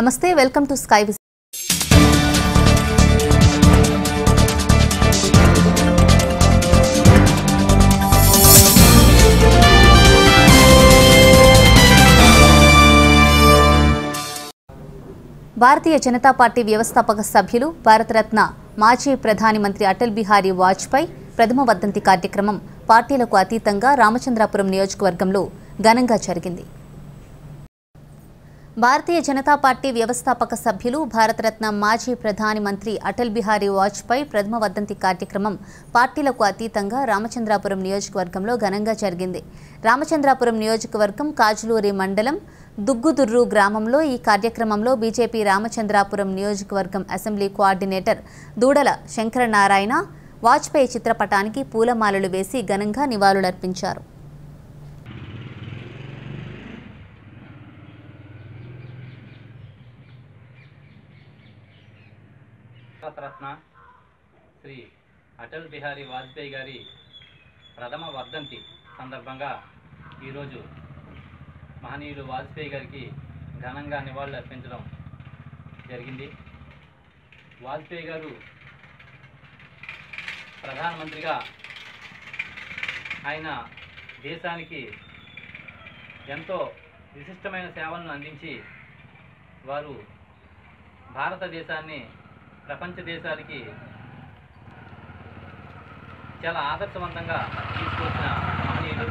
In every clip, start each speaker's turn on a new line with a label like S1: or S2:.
S1: నమస్తే welcome to sky wiz Bharatiya Janata Party వ్యవస్థాపక సభ్యులు భారతరత్న మాజీ ప్రధాని మంత్రి అటల్ బిహారీ వాజ్పేయి ప్రథమ వర్ధంతి కార్యక్రమం పార్టీలకు అతీతంగా రామచంద్రాపురం నియోజకవర్గంలో ఘనంగా జరిగింది భారతీయ జనతా పార్టీ వ్యవస్థాపక సభ్యులు భారతరత్న మాజీ ప్రధాని మంత్రి అటల్ బిహారీ వాజ్పేయి ప్రథమ వర్ధంతి కార్యక్రమం పార్టీలకు అతీతంగా రామచంద్రాపురం నియోజకవర్గంలో ఘనంగా జరిగింది రామచంద్రాపురం నియోజకవర్గం కాజులూరి మండలం దుగ్గుదుర్రు గ్రామంలో ఈ కార్యక్రమంలో బీజేపీ రామచంద్రాపురం నియోజకవర్గం అసెంబ్లీ కోఆర్డినేటర్ దూడల శంకరనారాయణ వాజ్పేయి చిత్రపటానికి పూలమాలలు వేసి ఘనంగా నివాళులర్పించారు
S2: భారతరత్న శ్రీ అటల్ బిహారీ వాజ్పేయి గారి ప్రథమ వర్ధంతి సందర్భంగా ఈరోజు మహనీయులు వాజ్పేయి గారికి ఘనంగా నివాళులు అర్పించడం జరిగింది వాజ్పేయి గారు ప్రధానమంత్రిగా ఆయన దేశానికి ఎంతో విశిష్టమైన సేవలను అందించి వారు భారతదేశాన్ని ప్రపంచ దేశాలకి చాలా ఆదర్శవంతంగా తీసుకొచ్చిన మహనీయులు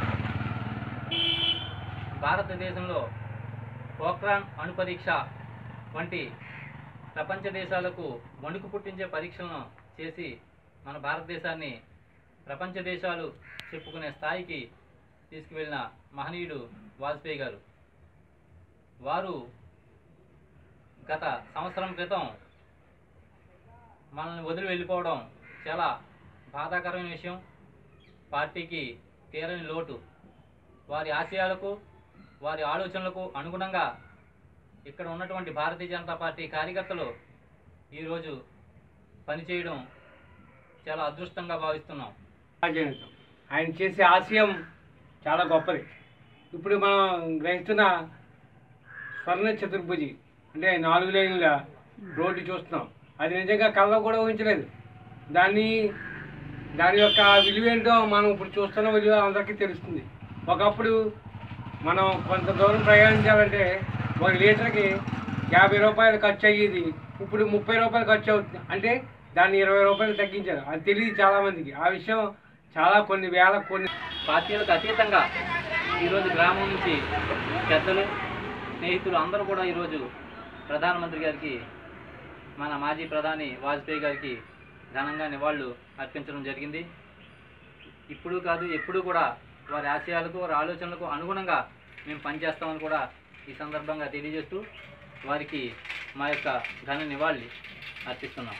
S2: భారతదేశంలో పోఖ్రాన్ అణుపరీక్ష వంటి ప్రపంచ దేశాలకు వణుకు పుట్టించే పరీక్షలను చేసి మన భారతదేశాన్ని ప్రపంచ దేశాలు చెప్పుకునే స్థాయికి తీసుకువెళ్ళిన మహనీయుడు వాజ్పేయి గారు వారు గత సంవత్సరం క్రితం మనల్ని వదిలి వెళ్ళిపోవడం చాలా బాధాకరమైన విషయం పార్టీకి తీరని లోటు వారి ఆశయాలకు వారి ఆలోచనలకు అనుగుణంగా ఇక్కడ ఉన్నటువంటి భారతీయ జనతా పార్టీ కార్యకర్తలు ఈరోజు పనిచేయడం చాలా అదృష్టంగా భావిస్తున్నాం
S3: రాజ్యాంగం ఆయన చేసే ఆశయం చాలా గొప్పది ఇప్పుడు మనం గ్రహిస్తున్న స్వర్ణ చతుర్భుజి అంటే నాలుగు లైన్ల రోడ్డు చూస్తున్నాం అది నిజంగా కళ్ళలో కూడా ఊహించలేదు దాన్ని దాని యొక్క విలువ ఏంటో మనం ఇప్పుడు చూస్తున్న విలువ అందరికీ తెలుస్తుంది ఒకప్పుడు మనం కొంత దూరం ప్రయాణించాలంటే ఒక లీటర్కి యాభై రూపాయలు ఖర్చు అయ్యేది ఇప్పుడు ముప్పై రూపాయలు ఖర్చు అవుతుంది అంటే దాన్ని ఇరవై రూపాయలు తగ్గించారు అది తెలియదు చాలామందికి ఆ విషయం చాలా కొన్ని వేల కొన్ని
S2: పార్టీలకు అతీతంగా ఈరోజు గ్రామం నుంచి పెద్దలు స్నేహితులు అందరూ కూడా ఈరోజు ప్రధానమంత్రి గారికి మన మాజీ ప్రధాని వాజ్పేయి గారికి ఘనంగా నివాళులు అర్పించడం జరిగింది ఇప్పుడు కాదు ఎప్పుడు కూడా వారి ఆశయాలకు వారి ఆలోచనలకు అనుగుణంగా మేము పనిచేస్తామని కూడా ఈ సందర్భంగా తెలియజేస్తూ వారికి మా యొక్క ఘన నివాళి అర్పిస్తున్నాం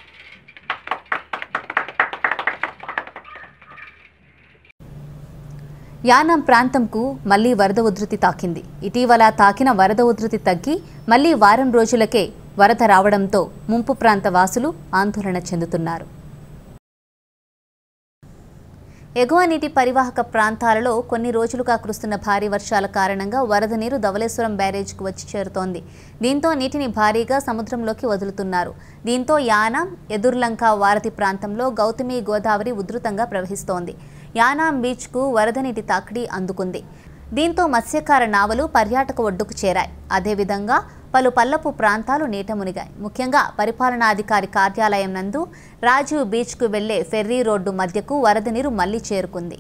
S1: యానాం ప్రాంతంకు మళ్లీ వరద ఉధృతి తాకింది ఇటీవల తాకిన వరద ఉధృతి తగ్గి మళ్లీ వారం రోజులకే వరద రావడంతో ముంపు ప్రాంత వాసులు ఆందోళన చెందుతున్నారు ఎగువ నీటి పరివాహక ప్రాంతాలలో కొన్ని రోజులుగా కురుస్తున్న భారీ వర్షాల కారణంగా వరద నీరు ధవళేశ్వరం బ్యారేజ్కు వచ్చి చేరుతోంది దీంతో నీటిని భారీగా సముద్రంలోకి వదులుతున్నారు దీంతో యానాం ఎదుర్లంక వారధి ప్రాంతంలో గౌతమి గోదావరి ఉధృతంగా ప్రవహిస్తోంది యానాం బీచ్కు వరద నీటి తాకిడి అందుకుంది దీంతో మత్స్యకార నావలు పర్యాటక ఒడ్డుకు చేరాయి అదేవిధంగా పలు పల్లపు ప్రాంతాలు నీట మునిగాయి ముఖ్యంగా పరిపాలనాధికారి కార్యాలయం నందు రాజీవ్ బీచ్కు వెళ్లే ఫెర్రీ రోడ్డు మధ్యకు వరద నీరు మళ్లీ చేరుకుంది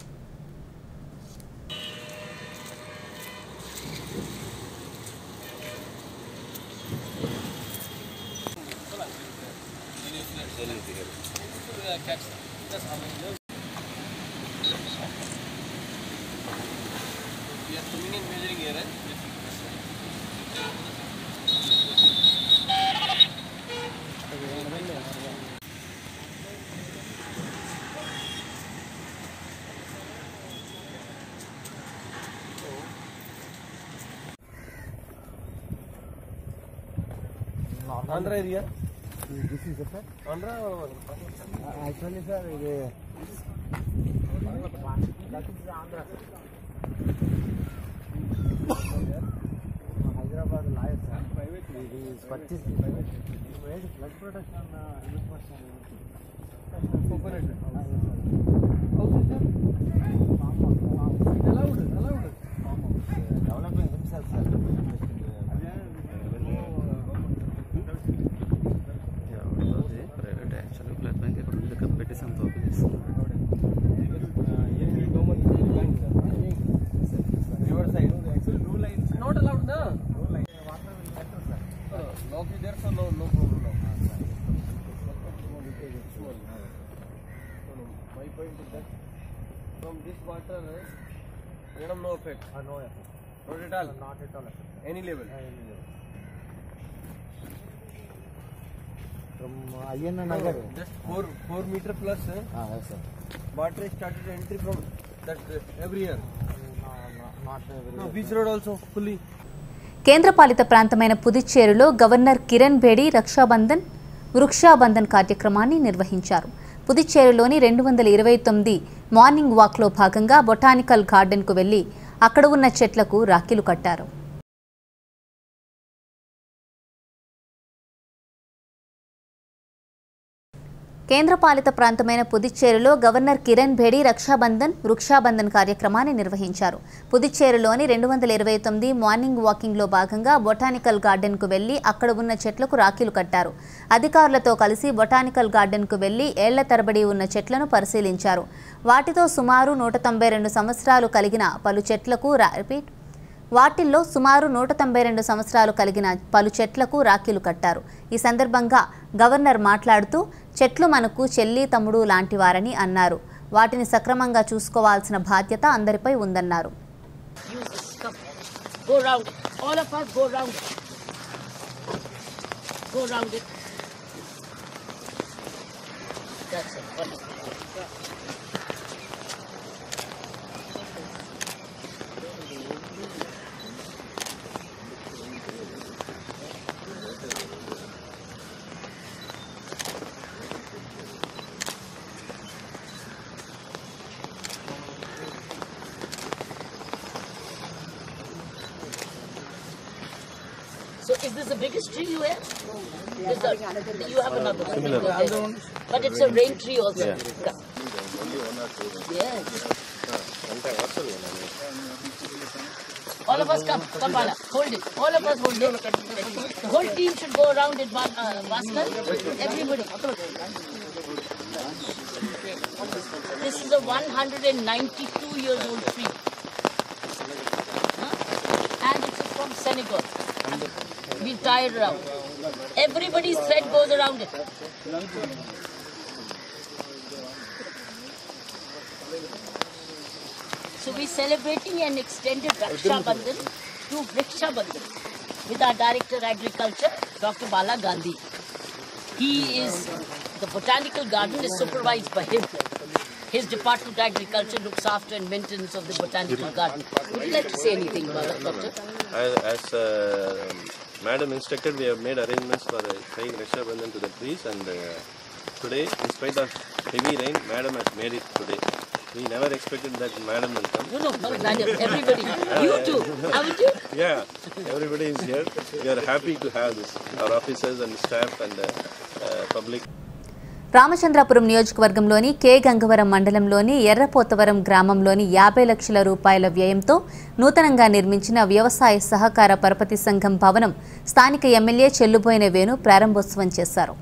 S4: Andhra area. This is the sir. Andhra. Actually, sir, ఇది Hyderabad not a lawyer, sir. Private. He is purchasing. Private. Where is flood protection? Uh, this person. Coconut. Allowed. Allowed. Developing himself, sir.
S5: Private actually blood bank ఇక్కడ ఉంది ఇక్కడ పెట్టేసి అంత open చేస్తున్నాం
S4: River side. Actually, no lines. Not allowed, no. No lines. No, if there's no, no problem now. My point is that from this water, madam, no effect. no effect. Not at all. Not at all. Any level. Any level. From uh, Ayana Nagar. Just four four meter plus. Uh, ah, yes, sir. Water is started entry from that uh, every year. No, no, not every no, beach road also fully.
S1: కేంద్రపాలిత ప్రాంతమైన పుదుచ్చేరిలో governor Kiran Bedi Rakshabandhan Vrikshabandhan కార్యక్రమాన్ని నిర్వహించారు పుదుచ్చేరిలోని రెండు వందల ఇరవై తొమ్మిది morning వాక్లో భాగంగా బొటానికల్ గార్డెన్కు వెళ్లి అక్కడ ఉన్న చెట్లకు రాఖీలు కట్టారు కేంద్రపాలిత ప్రాంతమైన పుదుచ్చేరిలో గవర్నర్ కిరణ్ బేడి రక్షాబంధన్ వృక్షాబంధన్ కార్యక్రమాన్ని నిర్వహించారు పుదుచ్చేరిలోని రెండు వందల ఇరవై తొమ్మిది మార్నింగ్ వాకింగ్లో భాగంగా బొటానికల్ గార్డెన్కు వెళ్లి అక్కడ ఉన్న చెట్లకు రాఖీలు కట్టారు అధికారులతో కలిసి బొటానికల్ గార్డెన్కు వెళ్లి ఏళ్ల తరబడి ఉన్న చెట్లను పరిశీలించారు వాటితో సుమారు నూట తొంభై రెండు సంవత్సరాలు కలిగిన పలు చెట్లకు రా రిపీట్ వాటిల్లో సుమారు నూట తొంభై రెండు సంవత్సరాలు కలిగిన పలు చెట్లకు రాఖీలు కట్టారు ఈ సందర్భంగా గవర్నర్ మాట్లాడుతూ చెట్లు మనకు చెల్లి తమ్ముడు లాంటివారని అన్నారు వాటిని సక్రమంగా చూసుకోవాల్సిన బాధ్యత అందరిపై ఉందన్నారు
S6: Use this. Come. Go round it. All of us go round it. Go round it. That's it. Wonderful. So is this the biggest tree you have? This a- you have another one. Similar. But it's a rain tree also. Yeah. Yes. All of us come, come Bala, hold it. All of us hold it. The whole team should go around it, Ba- uh, Bhaskar. Everybody. This is a 192 years old tree. Huh? And it's from Senegal. We tie it around. Everybody's thread goes around it. So we're celebrating an extended Raksha Bandhan to Vriksha Bandhan with our Director Agriculture, Dr. Bala Gandhi. He is, the botanical garden is supervised by him. His Department of Agriculture looks after and maintenance of the botanical garden. Would you like to say anything, Bala, Doctor?
S7: As, as uh, Madam instructed, we have made arrangements for uh, tying Raksha Bandhan to the trees and uh, today, in spite of heavy rain, Madam has made it today. We never expected that Madam will come.
S6: No, no, no, Madam, everybody. You too, haven't you?
S7: Yeah, everybody is here. We are happy to have this. Our officers and staff and uh, uh, public.
S1: Ramachandrapuram నియోజకవర్గంలోని కే గంగవరం మండలంలోని ఎర్రపోతవరం గ్రామంలోని యాభై లక్షల రూపాయల వ్యయంతో నూతనంగా నిర్మించిన వ్యవసాయ సహకార పరపతి సంఘం భవనం స్థానిక ఎమ్మెల్యే చెల్లుబోయిన వేణు ప్రారంభోత్సవం చేశారు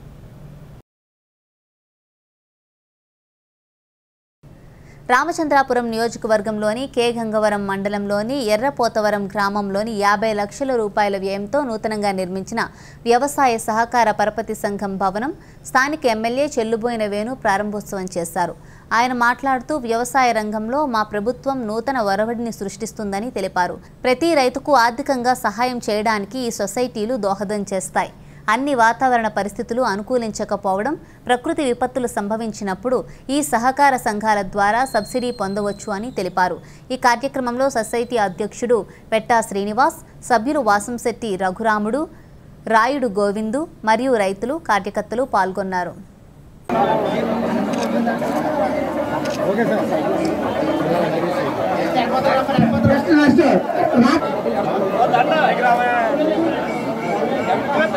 S1: రామచంద్రాపురం నియోజకవర్గంలోని కే గంగవరం మండలంలోని ఎర్రపోతవరం గ్రామంలోని యాభై లక్షల రూపాయల వ్యయంతో నూతనంగా నిర్మించిన వ్యవసాయ సహకార పరపతి సంఘం భవనం స్థానిక ఎమ్మెల్యే చెల్లుబోయిన వేణు ప్రారంభోత్సవం చేశారు ఆయన మాట్లాడుతూ వ్యవసాయ రంగంలో మా ప్రభుత్వం నూతన ఒరవడిని సృష్టిస్తుందని తెలిపారు ప్రతి రైతుకు ఆర్థికంగా సహాయం చేయడానికి ఈ సొసైటీలు దోహదం చేస్తాయి అన్ని వాతావరణ పరిస్థితులు అనుకూలించకపోవడం ప్రకృతి విపత్తులు సంభవించినప్పుడు ఈ సహకార సంఘాల ద్వారా సబ్సిడీ పొందవచ్చు అని తెలిపారు ఈ కార్యక్రమంలో సొసైటీ అధ్యక్షుడు పెట్టా శ్రీనివాస్ సభ్యులు వాసంశెట్టి రఘురాముడు రాయుడు గోవిందు మరియు రైతులు కార్యకర్తలు పాల్గొన్నారు
S8: నెక్స్ట్ నెక్స్ట్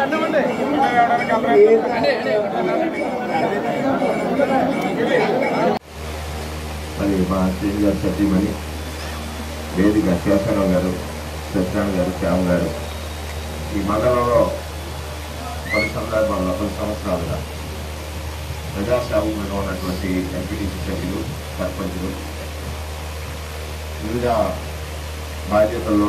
S8: మరి మా శ్రీని గారు సతీమణి వేదిక శేషరావు గారు సత్యనారాయణ గారు శ్యామ్ గారు ఈ మండలంలో పలు సందర్భాల్లో పలు సంవత్సరాలుగా ప్రజాసేవకులుగా ఉన్నటువంటి ఎంపీటీసీ సభ్యులు సర్పంచులు వివిధ బాధ్యతల్లో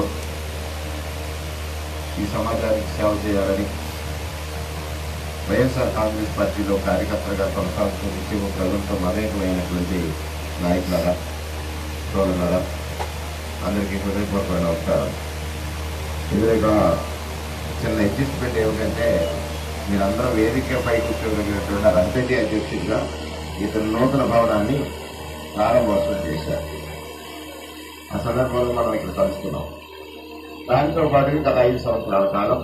S8: ఈ సమాజానికి సేవ చేయాలని వైఎస్ఆర్ కాంగ్రెస్ పార్టీలో కార్యకర్తలుగా కొనసాగుతూ నిత్యము ప్రజలతో మమేకమైనటువంటి నాయకులారా సోదరులారా అందరికీ హృదయపూర్వక నమస్కారం ఎదురుగా చిన్న అడ్జస్ట్మెంట్ ఏమిటంటే మీరందరూ వేదికపై కూర్చోగలిగినటువంటి రంపేటి అధ్యక్షుడిగా ఇతను నూతన భవనాన్ని ప్రారంభోత్సవం చేశారు ఆ సందర్భంలో మనం ఇక్కడ కలుసుకున్నాం దాంతో పాటు గత ఐదు సంవత్సరాల కాలం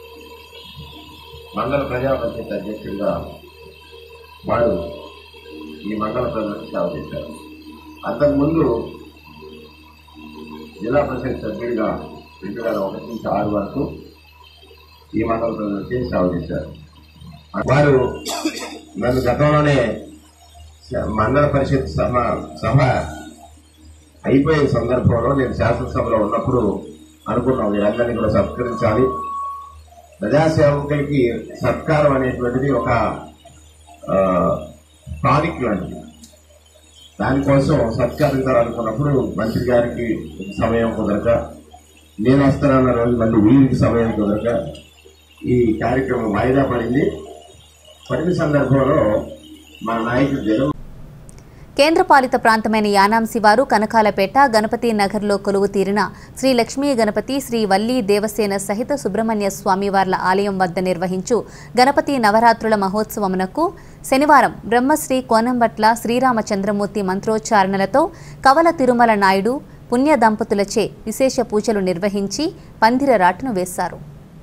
S8: మండల ప్రజా పరిషత్ అధ్యక్షుడిగా వారు ఈ మండల ప్రజలకు సేవ చేశారు అంతకుముందు జిల్లా పరిషత్ సభ్యుడిగా రెండు వేల ఒకటి నుంచి ఆరు వరకు ఈ మండల ప్రజలకి సేవ చేశారు వారు నన్ను గతంలోనే స- మండల పరిషత్ సభ సభ అయిపోయే సందర్భంలో నేను శాసనసభలో ఉన్నప్పుడు అనుకున్నాం వీరందరినీ కూడా సత్కరించాలి ప్రజాసేవకులకి సత్కారం అనేటువంటిది ఒక టానిక్ లాంటిది దానికోసం సత్కరించాలనుకున్నప్పుడు మంత్రి గారికి సమయం కుదరక నేను వస్తానన్న రోజు మళ్ళీ వీరికి సమయం కుదరక ఈ కార్యక్రమం వాయిదా పడింది పడిన సందర్భంలో మా నాయకుడు జగన్
S1: కేంద్రపాలిత ప్రాంతమైన యానాం శివారు కనకాలపేట గణపతి నగర్లో కొలువు తీరిన శ్రీ లక్ష్మీ గణపతి శ్రీ వల్లీ దేవసేన సహిత సుబ్రహ్మణ్య స్వామివార్ల ఆలయం వద్ద నిర్వహించు గణపతి నవరాత్రుల మహోత్సవమునకు శనివారం బ్రహ్మశ్రీ కోనంబట్ల శ్రీరామచంద్రమూర్తి మంత్రోచ్చారణలతో కవల తిరుమల నాయుడు పుణ్య దంపతులచే విశేష పూజలు నిర్వహించి పందిర రాటును వేశారు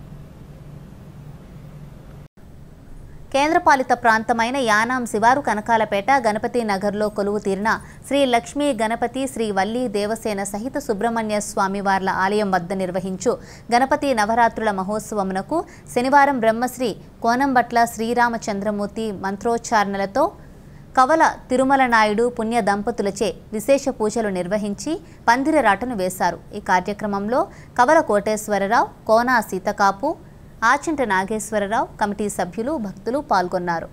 S1: కేంద్రపాలిత ప్రాంతమైన యానాం శివారు కనకాలపేట గణపతి నగర్లో కొలువు తీరిన శ్రీ లక్ష్మీ గణపతి శ్రీ వల్లీ దేవసేన సహిత సుబ్రహ్మణ్య స్వామివార్ల ఆలయం వద్ద నిర్వహించు గణపతి నవరాత్రుల మహోత్సవమునకు శనివారం బ్రహ్మశ్రీ కోనంబట్ల శ్రీరామచంద్రమూర్తి మంత్రోచ్చారణలతో కవల తిరుమల నాయుడు పుణ్య దంపతులచే విశేష పూజలు నిర్వహించి పందిర రాటను వేశారు ఈ కార్యక్రమంలో కవల కోటేశ్వరరావు కోనా సీతకాపు ఆచింట నాగేశ్వరరావు కమిటీ సభ్యులు భక్తులు పాల్గొన్నారు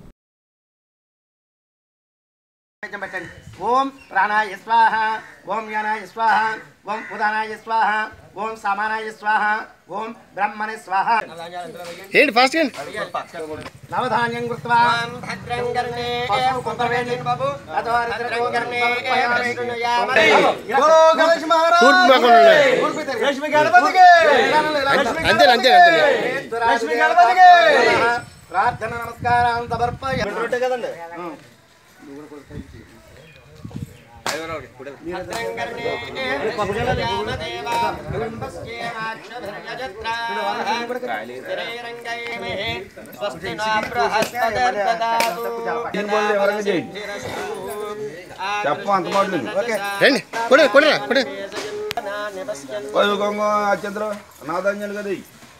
S9: పెట్టండి ఓం ప్రాణాయ స్వాహ ఓం యానాయ స్వాహ ఓం ఉదానాయ స్వాహ ఓం సమానాయ స్వాహ ఓం బ్రహ్మణి స్వాహ
S10: ఏంటి ఫాస్ట్
S9: నవధాన్యం కృత్వా పసుపు కుంభవేణి అతో హరిద్రం కర్ణే ఓ గణేష్ మహారాజ్
S10: తూర్పు ముఖం ఉండండి.
S9: లక్ష్మి గణపతికి
S10: అంతే అంతే అంతే
S9: లక్ష్మి గణపతికి ప్రార్థన నమస్కారం సమర్పయ కదండి
S4: చెప్పు అంత మాట
S10: రండి కొడ కొడరా కొడ
S4: పదుకొంగ అత్యంతర నాదాన్యాలు కదా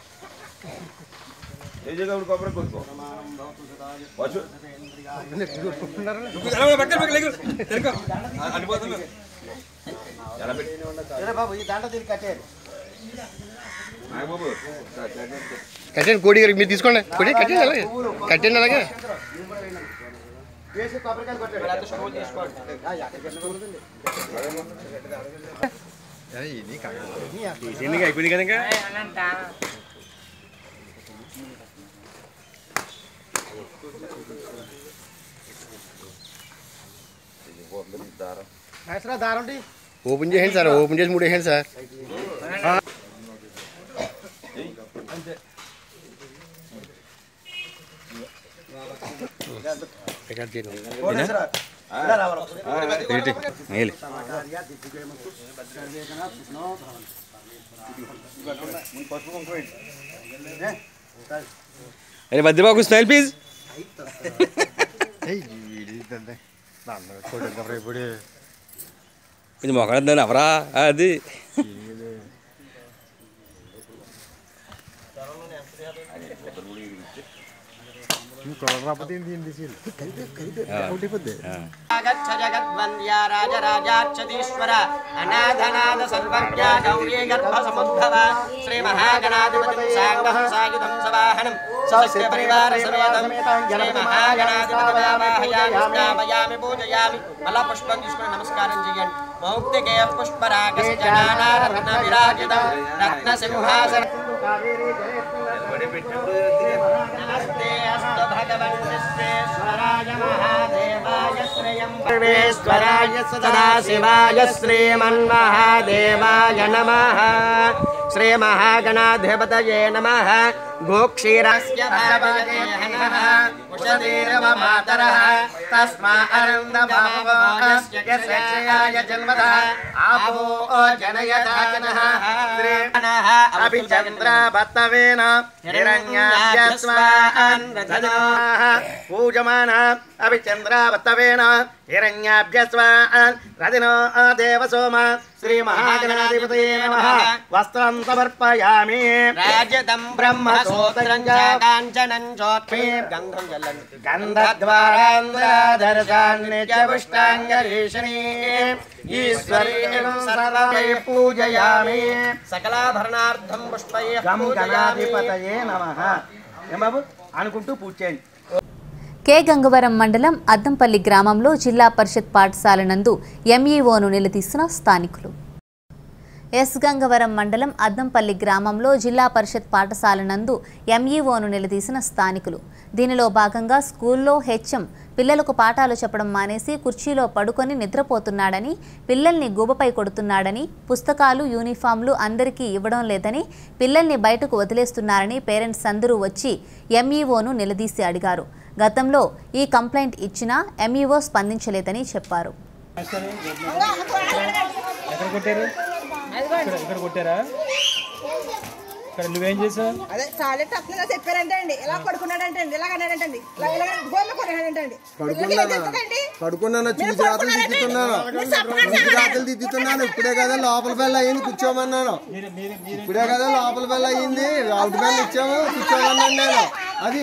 S4: తేజగౌడు కొబ్బరి కొట్టుకో వచ్చు
S9: బాబు ఈ దండ దీనికి కట్టేది
S4: నాగబాబు
S10: కట్టండి కోడి గారికి మీరు తీసుకోండి కోడి కట్టండి అలాగే కట్టండి అలాగే
S9: వేసి కొబ్బరికాయలు కొట్టాడు తీసుకోండి
S10: అయిపోయింది కదా ఇంకా
S9: దారం
S10: ఓపెన్ చేయండి సార్ ఓపెన్ చేసి మూడు వేయండి సార్ రికార్డ్ చేయండి ఏంటి మేలు అరే భద్రబాబు స్మైల్ ప్లీజ్ కొంచెం మొక్కడద్దాను ఎవరా అది
S9: आगच्छ जगद्वन्द्या राजराजार्चतीश्वर अनाथनाथ सर्वज्ञा गौरी गर्भसमुद्भव श्रीमहागणाधिपतिं साङ्गं सायुधं सवाहनं स्वस्य परिवारसमेतं श्रीमहागणाधिपतिमावाहयामि स्नापयामि पूजयामि फलपुष्पं తీసుకుని నమస్కారం చేయండి మౌక్తికేయ పుష్పరాగస్య జనానా రత్న విరాజితం రత్న సింహాసన నమస్తే అస్తు భగవన్ విశ్వేశ్వరాయ మహాదేవాయ శ్రేయం సర్వేశ్వరాయ సదాశివాయ శ్రీమన్మహాదేవాయ నమః శ్రీమహాగణాధిపతయే నమః గోక్షీరస్య భగవతే నమః ఉషదీరవ మాతరः తస్మా అరుంధమావస్య యస్యాయ జన్మతః ఆపో జనయదానః శ్రీమనః అభిచంద్ర భత్తవేన హిరణ్యాభ్యస్వాన్ రథనాః పూజమాన అభిచంద్రావత్తవేన హిరణ్యాభ్యస్వాన్ రథినో దేవసోమ శ్రీ మహాగణాధిపతయే నమః వస్త్రం సమర్పయామి రాజదం బ్రహ్మ సోత్రం కాంచనం చోత్మే గంధం జల్లండి గంధద్వారాంధ్రాధరసాన్ని చ పుష్టాంగరీషణీ ఈశ్వరీం సర్వై పూజయామి సకలాభరణార్థం పుష్పై గం గణాధిపతయే నమః ఏం బాబు అనుకుంటూ పూజ చేయండి
S1: కె గంగవరం మండలం అద్దంపల్లి గ్రామంలో జిల్లా పరిషత్ పాఠశాల నందు ఎంఈఓను నిలదీసిన స్థానికులు ఎస్ గంగవరం మండలం అద్దంపల్లి గ్రామంలో జిల్లా పరిషత్ పాఠశాల నందు ఎంఈఓను నిలదీసిన స్థానికులు దీనిలో భాగంగా స్కూల్లో హెచ్ఎం పిల్లలకు పాఠాలు చెప్పడం మానేసి కుర్చీలో పడుకొని నిద్రపోతున్నాడని పిల్లల్ని గూబపై కొడుతున్నాడని పుస్తకాలు యూనిఫామ్లు అందరికీ ఇవ్వడం లేదని పిల్లల్ని బయటకు వదిలేస్తున్నారని పేరెంట్స్ అందరూ వచ్చి ఎంఈఓను నిలదీసి అడిగారు గతంలో ఈ కంప్లైంట్ ఇచ్చినా ఎంఈఓ స్పందించలేదని చెప్పారు
S11: ఎక్కడ కొట్టారు ఇక్కడ ఇక్కడ కొట్టారా ఇక్కడ నువ్వేం చేసావు
S12: అదే టాయిలెట్ అట్లా చెప్పారంటే అండి ఇలా పడుకున్నాడంటే అండి ఇలా అన్నాడంటండి ఇలా ఇలా గోర్లు కొనేడంటండి
S4: పడుకున్నాను చూసి రాత్రులు దిద్దుతున్నాను చూసి రాత్రులు దిద్దుతున్నాను ఇప్పుడే కదా లోపల బెల్ల అయ్యింది కూర్చోమన్నాను ఇప్పుడే కదా లోపల బెల్ల అయ్యింది అవుట్ బెల్ల ఇచ్చాము కూర్చోమన్నాను నేను అది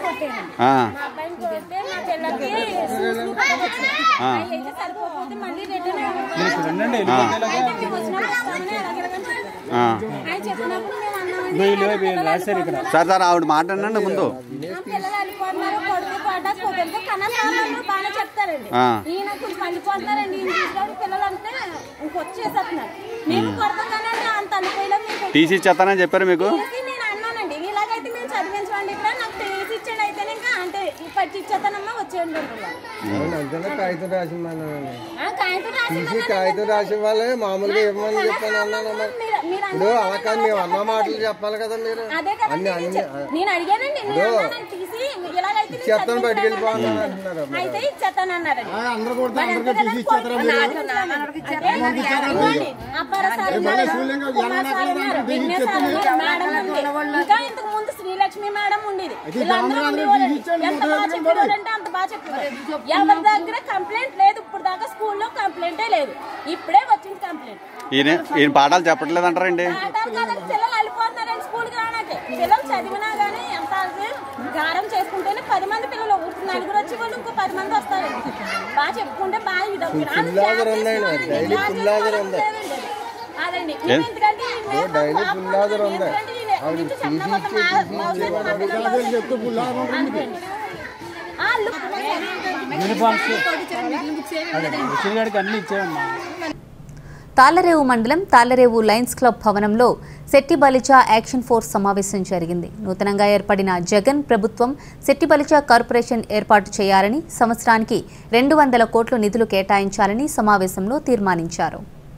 S11: వీళ్ళు వీళ్ళు రాశారు ఇక్కడ
S13: సార్ సార్ ఆవిడ మాట్లాడండి ముందు
S14: పిల్లలు వెళ్ళిపోతున్నారు కొడుకు పడ్డా కుదరదు కనసాలను బాగానే చెప్తారండి
S13: ఆ.
S14: ఈయన కొంచెం వెళ్ళిపోతున్నారండి ఈయన తీసుకొని పిల్లలు అంటే ఇంకొచ్చేసేస్తున్నారు మేము కొడతాం కానీ అంత అనుకోలేదు మీకు
S13: టీసీ ఇచ్చేస్తానని చెప్పారు మీకు
S14: తీసి నేను అన్నానండి ఇలాగైతే మేము చదివించండి ఇక్కడ నాకు టీసీ ఇచ్చండి అయితే ఇంకా అంటే పట్టి ఇచ్చేస్తానమ్మా వచ్చేయండి అంటున్నారు.
S4: అంతనే కాగితం రాసిమ్మన్నాను
S14: ఆ, కాగితం రాసి
S4: తీసి కాగితం రాసి ఇవ్వాలి మామూలుగా ఇవ్వమని చెప్పాను అన్నాను మరి.
S14: మీరు
S4: ఇప్పుడు అలా కాదు మేము అన్న మాటలు చెప్పాలి కదా మీరు
S14: అదే కదా
S4: అన్ని అన్ని
S14: నేను అడిగానండి నేను
S4: ఇదో.
S14: అన్నానండి తీసి ఇలాగైతే నేను
S4: ఇచ్చేస్తాను బయటికి
S14: చదివిస్తాను
S4: వెళ్ళిపోతున్నాను
S14: అన్నాను.
S4: అంటున్నారు మరి.
S14: అయితే ఇచ్చేస్తాను అన్నారండి
S4: అందరూ కొడితే
S14: మరి
S4: అందరికీ
S14: అంతే కదా,
S4: తీసి ఇచ్చేస్తారా మీరు?
S14: నాకు- నాకు ఇచ్చేస్తారా?
S4: అందరికీ ఇచ్చేస్తారా
S14: ఇదిగోండి,
S4: మీరు?
S14: అప్పారా సార్
S4: ఏ
S14: ఉన్నారు,
S4: మళ్ళీ శ్రీలంక
S14: కుమార్ సార్ ఉన్నారు, విఘ్నేష్ సార్ ఉన్నారు, మేడం ఉంది. ఇంకా ఇంతకు ముందు శ్రీలక్ష్మి మేడం ఉండేది
S4: అయితే
S14: వీళ్ళందరూ
S4: అందరూ అందరూ
S14: ఉండేవారండి.
S4: తీసిచ్చేయండి,
S14: ఎంత
S4: మొత్తం
S14: బాగా
S4: తీసిచ్చేయండి.
S14: చెప్పేవారంటే అంత బాగా చెప్పేవారు ఎవరి దగ్గర కంప్లైంట్ లేదు ఇప్పుడు దాకా స్కూల్లో కంప్లైంటే లేదు ఇప్పుడే వచ్చింది కంప్లైంట్
S13: ఈయన ఈయన పాఠాలు చెప్పట్లేదు అంటారండి
S14: ఆటలు కాదండి పిల్లలు వెళ్ళిపోతున్నారండి స్కూల్కి రానాకే పిల్లలు చదివినా కానీ ఎంత అది గారం చేసుకుంటేనే పది మంది పిల్లలు ఇప్పుడు నలుగురు వచ్చి వాళ్ళు ఇంకో పది మంది వస్తారండి బాగా చెప్పుకుంటే బాగా ఇది అవుతుంది. అంత
S4: ఫుల్ ఆదర్
S14: జాగ్రత్త
S4: ఉందండి
S14: తీసుకోవాలి.
S4: డైలీ
S14: ఇలా
S4: ఫుల్ ఆదర్ ఉంది
S14: చేసుకోవాలండి. అదండి
S13: ఏ?
S14: ఎందుకంటే ఈ మీద
S4: డైలీ
S14: పాపం
S4: ఫుల్ ఆదర్ ఉంది
S14: ఎందుకంటే ఈ
S4: ఆవిడ
S14: నుంచి
S4: తీసి
S14: చెత్త మొత్తం
S4: ఇచ్చి
S14: మా-
S4: తీసి
S14: మా
S4: ఇచ్చి
S14: ఊరు మా
S4: వాళ్ళకి
S14: పిల్లలు
S4: అదే చెప్తే ఫుల్ ఆదర్ ఉంటుంది
S14: అంతేండి. వాళ్ళు
S11: యూనిఫామ్స్ అదే ముసలిగాడికి అన్ని ఇచ్చామమ్మా
S1: తాళ్లరేవు మండలం తాళ్లరేవు లయన్స్ క్లబ్ భవనంలో శెట్టి బలిచా యాక్షన్ ఫోర్స్ సమావేశం జరిగింది నూతనంగా ఏర్పడిన జగన్ ప్రభుత్వం శెట్టి బలిచా కార్పొరేషన్ ఏర్పాటు చేయాలని సంవత్సరానికి రెండు వందల కోట్లు నిధులు కేటాయించాలని సమావేశంలో తీర్మానించారు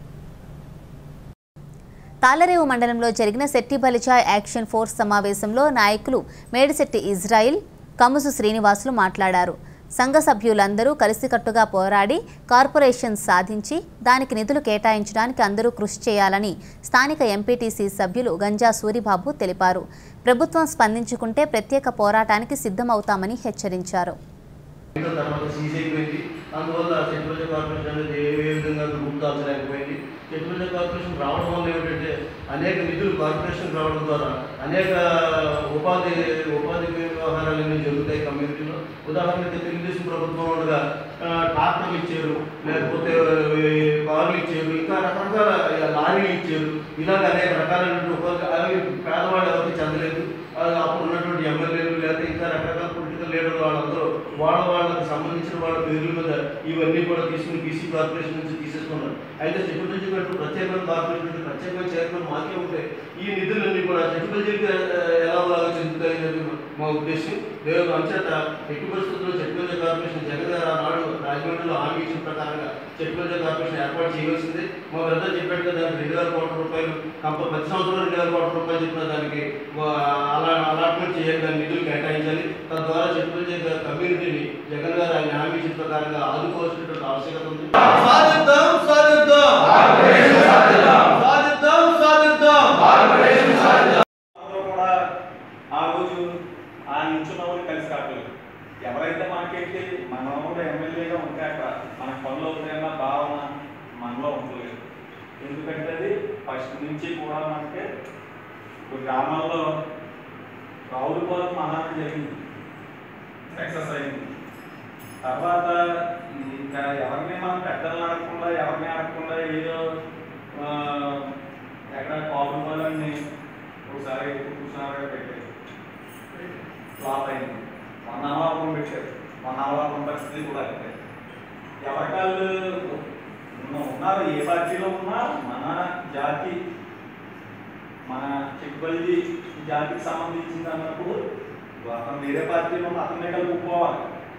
S1: తాళ్లరేవు మండలంలో జరిగిన శెట్టి బలిచా యాక్షన్ ఫోర్స్ సమావేశంలో నాయకులు మేడిశెట్టి ఇజ్రాయిల్ కముసు శ్రీనివాసులు మాట్లాడారు సంఘ సభ్యులందరూ కలిసికట్టుగా పోరాడి కార్పొరేషన్ సాధించి దానికి నిధులు కేటాయించడానికి అందరూ కృషి చేయాలని స్థానిక ఎంపీటీసీ సభ్యులు గంజా సూరిబాబు తెలిపారు ప్రభుత్వం స్పందించుకుంటే ప్రత్యేక పోరాటానికి సిద్ధమవుతామని హెచ్చరించారు
S15: తర్వాత సీజ్ అయిపోయింది అందువల్ల సెంట్రల్ కార్పొరేషన్ అనేది ఏ ఏ విధంగా గుర్తు దాల్చలేకపోయింది సెంట్రల్ కార్పొరేషన్ రావడం వల్ల ఏమిటంటే అనేక నిధులు కార్పొరేషన్ రావడం ద్వారా అనేక ఉపాధి ఉపాధి వ్యవహారాలన్నీ జరుగుతాయి కమ్యూనిటీలో ఉదాహరణకి తెలుగుదేశం ప్రభుత్వం ఉండగా ఆ, ట్రాక్టర్లు ఇచ్చారు లేకపోతే ఈ కార్లు ఇచ్చారు ఇంకా రకరకాల లారీలు ఇచ్చారు ఇలాగ అనేక రకాలైనటువంటి ఉపాధి అవి పేదవాళ్ళు ఎవరికి చెందలేదు ఆ, అప్పుడు ఉన్నటువంటి ఎమ్మెల్యేలు లేకపోతే ఇంకా రకరకాల పొలిటికల్ లీడర్లు వాళ్ళందరూ వాళ్ళ వాళ్ళకి సంబంధించిన వాళ్ళ పేర్ల మీద ఇవన్నీ కూడా తీసుకుని బీసీ కార్పొరేషన్ నుంచి తీసేసుకున్నారు అయితే చెట్టుపల్లి పెట్టు ప్రత్యేకమైన కార్పొరేషన్ నుంచి ప్రత్యేకమైన చైర్మన్ మాకే ఉంటాయి ఈ నిధులన్నీ కూడా చెట్టుపల్లికి ఎలా లాగా చెందుతాయి అనేది మా ఉద్దేశం దేవుడు అంచేత ఎట్టి పరిస్థితుల్లో చెట్టుపల్లి కార్పొరేషన్ జగన్ గారు ఆనాడు రాజమండ్రిలో హామీ ఇచ్చిన ప్రకారంగా చెట్టుపల్లి కార్పొరేషన్ ఏర్పాటు చేయవలసిందే మా బ్రదర్ చెప్పాడు కదా దానికి రెండు వేల కోట్ల రూపాయలు కంప ప్రతి సంవత్సరం రెండు వేల కోట్ల రూపాయలు చెప్పిన దానికి వా- అలా అలాట్మెంట్ చేయాలి దాని నిధులు కేటాయించాలి తద్వారా చెట్టుపల్లి కమ్యూనిటీని జగన్ గారు ఆయన హామీ ఇచ్చిన ప్రకారంగా ఆదుకోవాల్సినటువంటి ఆవశ్యకత ఉంది సాధిద్దాం సాధిద్దాం సాధిద్దాం సాధిద్దాం
S16: కూడా ఆ రోజు ఆ నిల్చున్న వాళ్ళు కలిసి రావట్లేదు ఎవరైతే మనకేంటి మనోడు ఎమ్మెల్యేగా ఉంటాక మనకు పనులు అవుతాయన్న భావన మనలో ఉండలేదు ఎందుకంటే అది ఫస్ట్ నుంచి కూడా మనకి ఇప్పుడు గ్రామాల్లో రావుల కోసం మహానం జరిగింది సక్సెస్ అయింది తర్వాత ఇంకా ఎవరిని మనం పెద్దలు ఆడకుండా ఎవరిని ఆడకుండా ఏదో ఆ, ఎక్కడ కాపు వాళ్ళని ఒకసారి కూర్చున్నారుగా పెట్టారు ఫ్లాప్ అయింది మన అమలాపం పెట్టారు మన అమలాపం పరిస్థితి కూడా అంతే ఎవరికాళ్ళు ఉన్న- ఉన్నారు ఏ పార్టీలో ఉన్నా మన జాతి మన చెక్కుబల్లి జాతికి సంబంధించింది అన్నప్పుడు అతను వేరే పార్టీలో ఉన్న అతనే కలుపుకోవాలి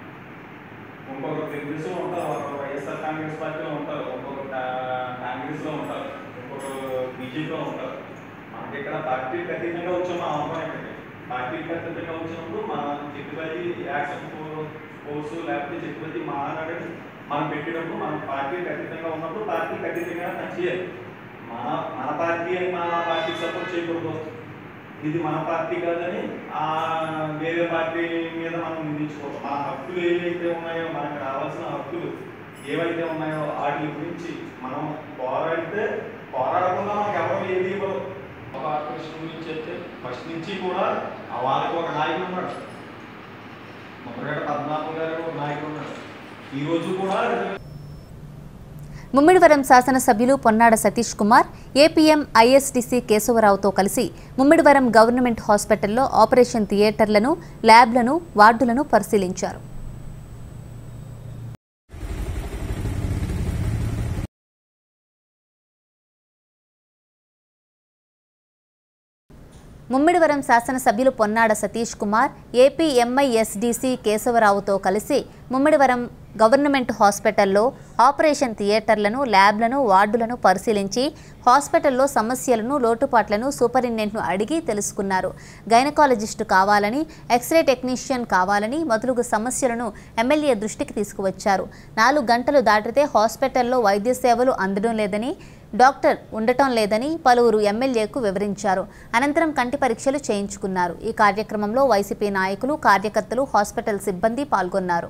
S16: ఇంకొకరు తెలుగుదేశం ఉంటారు ఒకరు వైఎస్ఆర్ కాంగ్రెస్ పార్టీలో ఉంటారు ఇంకొకరు కా- కాంగ్రెస్లో ఉంటారు ఇంకొకరు బీజేపీలో ఉంటారు మనకి ఇక్కడ పార్టీకి అతీతంగా వచ్చాం మా అవసరం ఇక్కడ పార్టీకి అతీతంగా వచ్చినప్పుడు మన చెట్టుబడి యాక్షన్ ఫోర్స్ లేకపోతే చెట్టుబడి మహానాడు మనం పెట్టినప్పుడు మన పార్టీకి అతీతంగా ఉన్నప్పుడు పార్టీకి అతీతంగా పనిచేయాలి మన మన పార్టీ అని మన పార్టీకి సపోర్ట్ చేయకూడదు ఇది మన పార్టీ కాదని ఆ వేరే పార్టీ మీద మనం నిందించుకోవడం మన హక్కులు ఏవైతే ఉన్నాయో మనకు రావాల్సిన హక్కులు ఏవైతే ఉన్నాయో వాటి గురించి మనం పోరాడితే పోరాడకుండా మనకు ఎవరు ఏది ఇవ్వరు కార్పొరేషన్ గురించి అయితే ఫస్ట్ నుంచి కూడా ఆ వాళ్ళకి ఒక నాయకుడు ఉన్నాడు ముప్పగడ్డ పద్మనాభం గారు ఒక నాయకుడు ఉన్నాడు ఈ రోజు కూడా
S1: ముమ్మిడివరం శాసనసభ్యులు పొన్నాడ సతీష్ కుమార్ ఏపీఎం ఐఎస్డిసి కేశవరావుతో కలిసి ముమ్మిడివరం గవర్నమెంట్ హాస్పిటల్లో ఆపరేషన్ థియేటర్లను ల్యాబ్లను వార్డులను పరిశీలించారు ముమ్మిడివరం శాసనసభ్యులు పొన్నాడ సతీష్ కుమార్ ఏపీ ఎంఐఎస్డిసి కేశవరావుతో కలిసి ముమ్మిడివరం గవర్నమెంట్ హాస్పిటల్లో ఆపరేషన్ థియేటర్లను ల్యాబ్లను వార్డులను పరిశీలించి హాస్పిటల్లో సమస్యలను లోటుపాట్లను సూపరింటెండెంట్ను అడిగి తెలుసుకున్నారు గైనకాలజిస్టు కావాలని ఎక్స్రే టెక్నీషియన్ కావాలని మొదలగు సమస్యలను ఎమ్మెల్యే దృష్టికి తీసుకువచ్చారు నాలుగు గంటలు దాటితే హాస్పిటల్లో వైద్య సేవలు అందడం లేదని డాక్టర్ ఉండటం లేదని పలువురు ఎమ్మెల్యేకు వివరించారు అనంతరం కంటి పరీక్షలు చేయించుకున్నారు ఈ కార్యక్రమంలో వైసీపీ నాయకులు కార్యకర్తలు హాస్పిటల్ సిబ్బంది పాల్గొన్నారు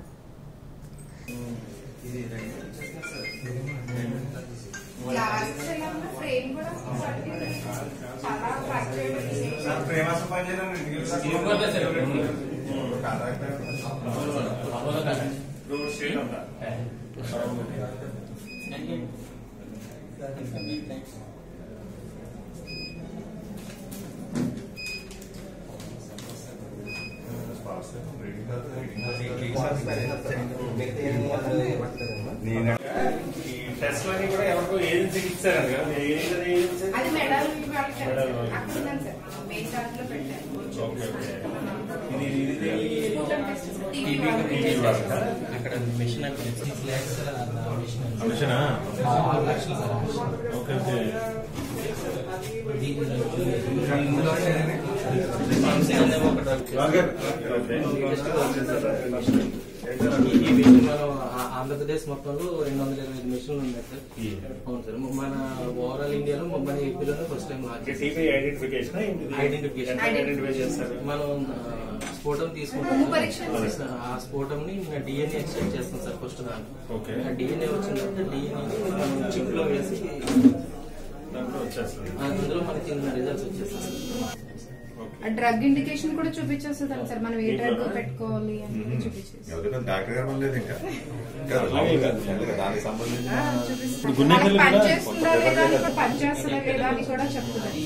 S17: టెస్ట్ అన్ని కూడా ఎవరికో ఏజెన్సీకి ఇచ్చారండి కదా ఏ ఏజెన్సీ
S12: అది మెడల్ వాళ్ళకి
S17: మెడల్
S12: అక్కడ ఉందండి సార్ మెయిన్ చార్ట్ లో పెట్టారు
S17: ఓకే ఓకే ఇది ఇది
S12: టీవీ
S17: టీవీ వాళ్ళకా?
S18: అక్కడ మిషన్ సిక్స్ ల్యాక్స్
S17: మిషనా?
S18: లక్షలు సార్
S17: ఓకే ఓకే
S18: ఈ మిషన్ మనం ఆ- ఆంధ్రప్రదేశ్ మొత్తంలో రెండు వందల ఇరవై ఐదు మిషన్లు ఉన్నాయి సార్ అవును సార్ మన ఓవరాల్ ఇండియాలో మన ఏపీలోనే ఫస్ట్ టైం లాంచ్ చేశాం.
S17: టీబీ ఐడెంటిఫికేషన్
S18: ఐడెంటిఫికేషన్
S17: ఐడెంటిఫై చేస్తారు
S18: మనం స్ఫోటం తీసుకుంటాం
S12: రొమ్ము పరీక్ష
S18: సార్. ఆ స్ఫోటం ని డిఎన్ఏ ఎక్స్ట్రాక్ట్ చేస్తాం సార్ ఫస్ట్ దాన్ని
S17: ఓకే
S18: ఆ డిఎన్ఏ వచ్చిన తర్వాత డిఎన్ఏ చిప్ లో వేసి దాంట్లో
S17: వచ్చేస్తుంది
S18: అందులో మనకి రిజల్ట్స్ వచ్చేస్తాయి
S19: ఆ డ్రగ్ ఇండికేషన్ కూడా చూపించేస్తుంది సార్ మనం ఏ డ్రగ్ పెట్టుకోవాలి అని కూడా చూపించేస్తుంది
S20: ఎవరికైనా డాక్టర్ గారు లేదు ఇంకా ఇంకా
S17: అలాగే కాదు.
S20: ఇంకా దానికి సంబంధించిన
S17: ఇప్పుడు గుండెపల్లి
S19: పని
S17: కూడా
S19: చేస్తుందా లేదా అని కూడా పని చేస్తుందా లేదా అని కూడా చెప్తుంది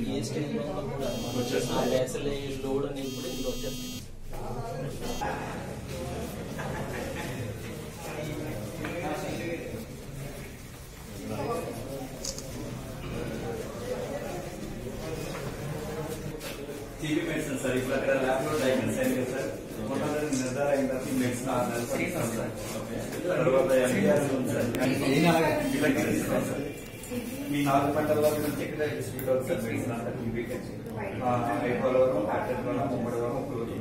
S18: లోడ్ అనేది కూడా ఇందులో వచ్చేస్తుంది
S16: టీవీ మెడిసిన్ సార్ ఇప్పుడు అక్కడ ల్యాబ్ లో డయాగ్నోస్ అయింది కదా సార్ మొట్టమొదటి నిర్ధారణ అయిన తర్వాత ఈ మెడిసిన్ ఆరు నెలలు పడుతుంది సార్ తర్వాత ఎంబీఆర్ ఉంది సార్ ఇలా చేస్తాం సార్ మీ నాలుగు పంటల వరకు నుంచి ఇక్కడ డిస్ట్రిక్ట్ అవుతుంది సార్ మెడిసిన్ అంతా కంప్లీట్ అయిపోవడం అట్టడం ముమ్మడి వరం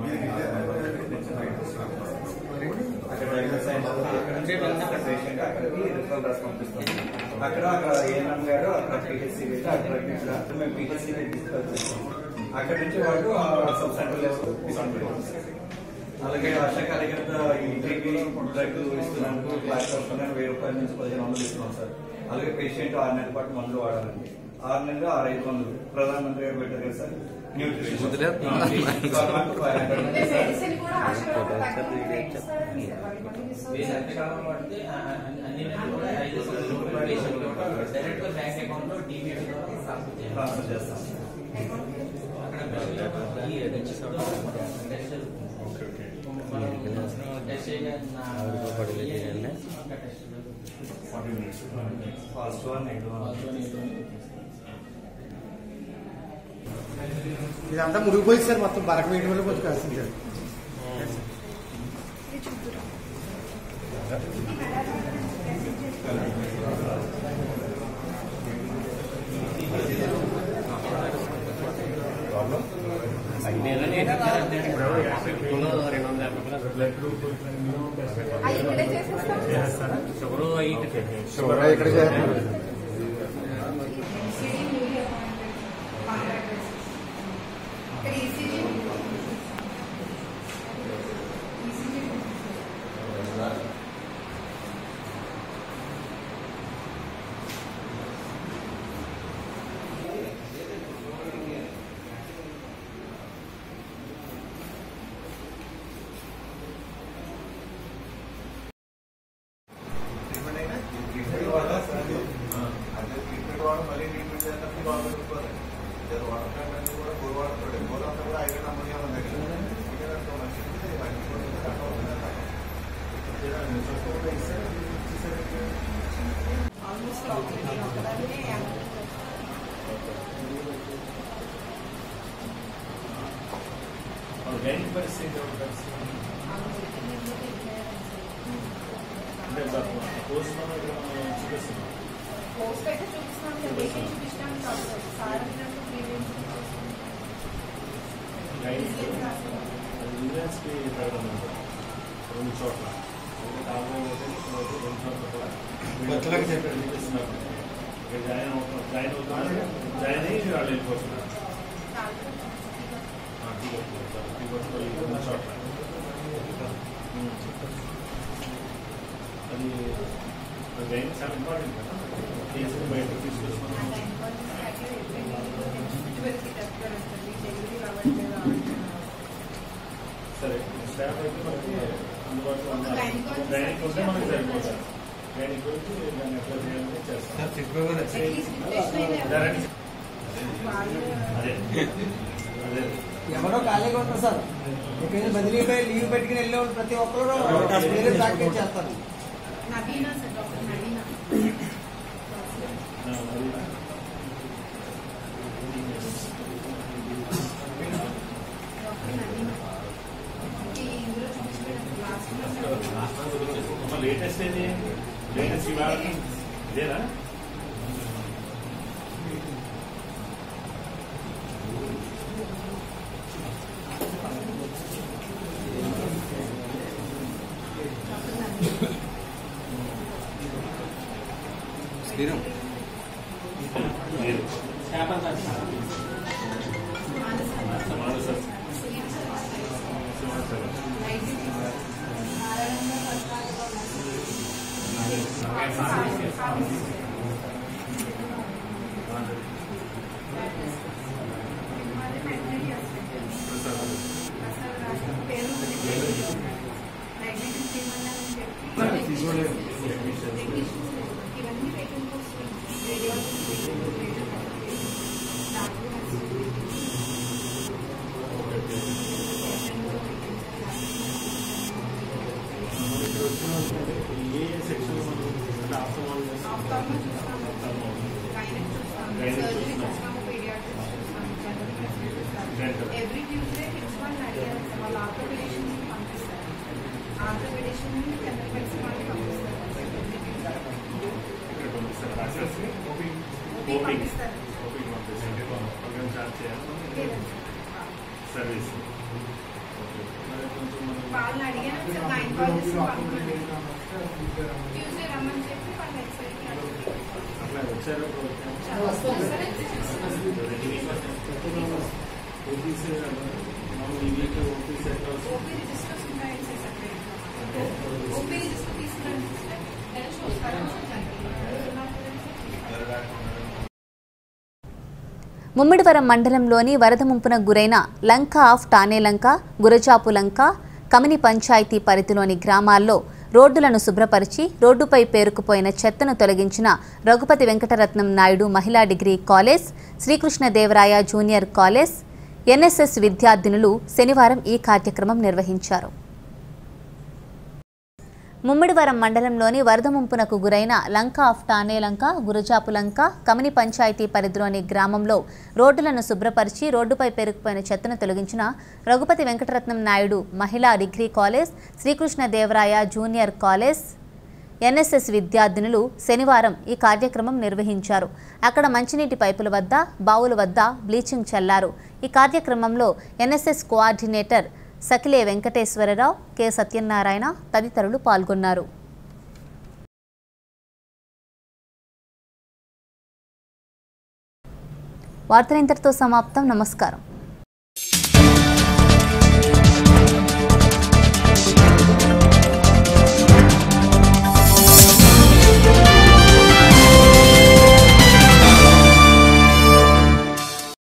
S16: అక్కడ డయాగ్నోస్ అయిన తర్వాత అక్కడ నుంచి పేషెంట్ అక్కడికి రిఫరల్ రాసి పంపిస్తాం అక్కడ అక్కడ ఏఎన్ఎం గారు అక్కడ పిహెచ్సి వెళ్ళి అక్కడ ఇక్కడ మేము పిహెచ్సి డిస్కస్ చేస్తాం అక్కడ నుంచి వాళ్ళు సబ్ సెంటర్ లెవెల్ తీసుకుంటారు అలాగే వర్షాకాలం కింద ఇంటికి డ్రగ్ ఇస్తున్నందుకు క్లాస్ వస్తున్నాను వెయ్యి రూపాయల నుంచి పదిహేను వందలు ఇస్తున్నాం సార్ అలాగే పేషెంట్ ఆరు నెలల పాటు మందులు వాడాలండి ఆరు నెలలు ఆరు ఐదు వందలు ప్రధానమంత్రి గారు పెట్టారు కదా సార్
S19: మెడిసిన్ కూడా ఆశీర్వాదం
S18: వేసి ఎంతకాలం పడితే ఆ- ఆ- అన్ని నెలలు కూడా ఐదు సంవత్సరాలు కూడా పేషెంట్ డైరెక్ట్ గా బ్యాంక్ అకౌంట్ లో డీబీటీ ద్వారా ట్రాన్స్ఫర్ చేయాలి.
S16: ట్రాన్స్ఫర్ చేస్తాం
S18: అక్కడ ఈ టెస్ట్ టెస్ట్ మనం టెస్ట్ చేయగానే నా ఇంకా test
S16: forty minutes fast one negative one
S9: ఇదంతా మురిగిపోయింది సార్ మొత్తం బరక వేయడం వల్ల కొంచెం కాసింది సార్
S19: అవి ఇక్కడే చేసేస్తాం
S11: షుగర్
S9: షుగర్ ఇక్కడ చేస్తున్నారు.
S19: ఇక్కడ ఈసీజీ
S20: ట్రీట్మెంట్ వల్ల అంటే ట్రీట్మెంట్ వాడడం మళ్ళీ ట్రీట్మెంట్ చేసినప్పుడు బాగా వెళ్ళిపోతాయి లేదా వాటర్ అనేది కూడా కోరు వాడతాడు కోరు అంతా కూడా ఐరన్ అమ్మని ఉంది దగ్గర ఇంకా మంచిది మంచి
S19: ఆల్మోస్ట్ ఒకదాన్ని
S17: గైనిక్ పరిస్థితి ఒక పరిస్థితి అంటే పోస్ట్ ఇక్కడ మనం చూపిస్తున్నాం
S19: పోస్ట్ అయితే చూపిస్తున్నాం సార్ డేట్ చూపించడానికి కాదు సార్ సార్ అన్నట్టు ప్రీవియస్
S17: గైనిక్ అది ఇంగ్లాండ్స్కి పెట్టడం ఉంటుంది రెండు చోట్ల ఒకటి కావాలి ఒకటి రెండు చోట్ల కూడా
S9: కొత్తలాగా చెప్పారు.
S17: చూపిస్తున్నారు ఇక్కడ జాయిన్ అవుతున్నారు జాయిన్ అవుతున్నారు జాయిన్ అయ్యి వాళ్ళు వెళ్ళిపోతున్నారు ఆ, టికెట్ కొడతారు. టికెట్ కొట్టి రెండు చోట్ల ఉమ్. అది అది గైనిక్ చాలా ఇంపార్టెంట్ కదా కేసులు బయటకు తీసుకొచ్చుకున్నాం సరే స్టాఫ్ అయితే మనకి అందుబాటులో ఉన్నారు గైనిక్ ఉంటే మనకి సరిపోతారు గైనిక్ గురించి దాన్ని ఎట్లా చేయాలని చేస్తాం ధరణి. అదే అదే
S9: ఎవరో ఖాళీగా ఉంటారు సార్ ఎక్కడైనా బదిలీ అయిపోయి లీవ్ పెట్టుకుని వెళ్ళే వాళ్ళు ప్రతి ఒక్కరు వేరే ప్రాక్టీస్ చేస్తారు
S19: నవీన సార్ డాక్టర్ నవీన
S17: ఆ, మరి
S19: డాక్టర్ నవీన ఈ ఇందులో చూపించిన లాస్ట్
S17: లేటెస్ట్ ఏది లేటెస్ట్ ఇవాళ ఇదేనా
S5: శ్రీరామ్
S17: లేదు మానస
S19: నారాయణ
S17: చెప్పలేదు టెక్నీషియన్స్
S19: ఇవన్నీ రేటింగ్
S17: మనం ఇక్కడ వచ్చిన అంటే ఏ సెక్షన్ మనం అంటే ఆఫ్టర్ వాళ్ళు
S19: ఎవ్రీ ట్యూస్డే కిడ్స్ వాళ్ళు అడిగారు సార్ వాళ్ళ ఆర్థోపెడిషన్ పంపిస్తారు ఆర్థోపెడిషన్ కెమికల్స్ వాళ్ళు పంపిస్తారు
S17: ఇక్కడ పంపిస్తారు డాక్టర్స్ ఓపీ ఓపీ
S19: పంపిస్తారు.
S17: ఓపీ పంపిస్తారు అంటే ప్రోగ్రామ్ చార్జ్ చేయాలి సర్వీస్ ఓకే మరి కొంచెం మనం
S19: వాళ్ళని అడిగాను సార్ గైనకాలజిస్ట్ పంపండి ట్యూస్డే రమ్మని చెప్పి వాళ్ళు ఎక్సైజ్కి
S17: అట్లా వచ్చారు ఓపీస్ మనం ఈ వీక్ ఓపీస్ ఎట్లా
S19: ఓపీ రిజిస్టర్స్ ఉంటాయి సార్ సెపరేట్ ఓపీ రిజిస్టర్ తీసుకురండి సార్ నెక్స్ట్ వస్తారు
S1: ముమ్మిడివరం మండలంలోని వరద ముంపున గురైన లంక ఆఫ్ టానేలంక గురజాపు లంక కమిని పంచాయతీ పరిధిలోని గ్రామాల్లో రోడ్డులను శుభ్రపరిచి రోడ్డుపై పేరుకుపోయిన చెత్తను తొలగించిన Raghupathi Venkataratnam Naidu Mahila degree college Srikrishnadevaraya junior college NSS విద్యార్థినులు శనివారం ఈ కార్యక్రమం నిర్వహించారు ముమ్మిడివరం మండలంలోని వరద ముంపునకు గురైన లంక ఆఫ్ టానే లంక గురజాపు లంక కమిని పంచాయతీ పరిధిలోని గ్రామంలో రోడ్డులను శుభ్రపరిచి రోడ్డుపై పేరుకుపోయిన చెత్తను తొలగించిన Raghupathi Venkataratnam Naidu Mahila degree college Srikrishnadevaraya junior college NSS విద్యార్థినులు శనివారం ఈ కార్యక్రమం నిర్వహించారు అక్కడ మంచినీటి పైపుల వద్ద బావుల వద్ద బ్లీచింగ్ చల్లారు ఈ కార్యక్రమంలో NSS coordinator Sakile Venkateswara Rao K Satyanarayana తదితరులు పాల్గొన్నారు వార్తలు ఇంతటితో సమాప్తం నమస్కారం